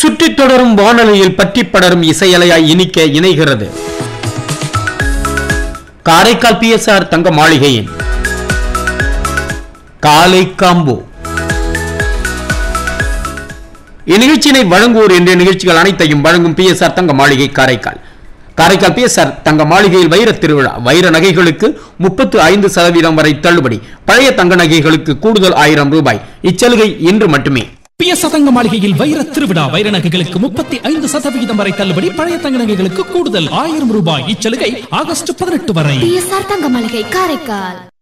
சுற்றித் தொடரும் வானொலியில் பற்றிப் படரும் இசையலையாய் இனிக்க இணைகிறது காரைக்கால் பிஎஸ்ஆர் தங்க மாளிகையின் காலை காம்போ இந்நிகழ்ச்சியினை வழங்குவோர் என்ற நிகழ்ச்சிகள் அனைத்தையும் வழங்கும் பிஎஸ்ஆர் தங்க மாளிகை காரைக்கால் காரைக்கால் பிஎஸ்ஆர் தங்க மாளிகையில் வைர திருவிழா வைர நகைகளுக்கு முப்பத்து ஐந்து சதவீதம் வரை தள்ளுபடி பழைய தங்க நகைகளுக்கு கூடுதல் ஆயிரம் ரூபாய் இச்சலுகை இன்று மட்டுமே பிஎஸ் தங்க மாளிகையில் வைர திருவிழா வைர நகைகளுக்கு முப்பத்தி ஐந்து சதவிகிதம் வரை தள்ளுபடி பழைய தங்க நகைகளுக்கு கூடுதல் ஆயிரம் ரூபாய் இச்சலுகை ஆகஸ்ட் பதினெட்டு வரை பிஎஸ்ஆர் தங்க மளிகை காரைக்கால்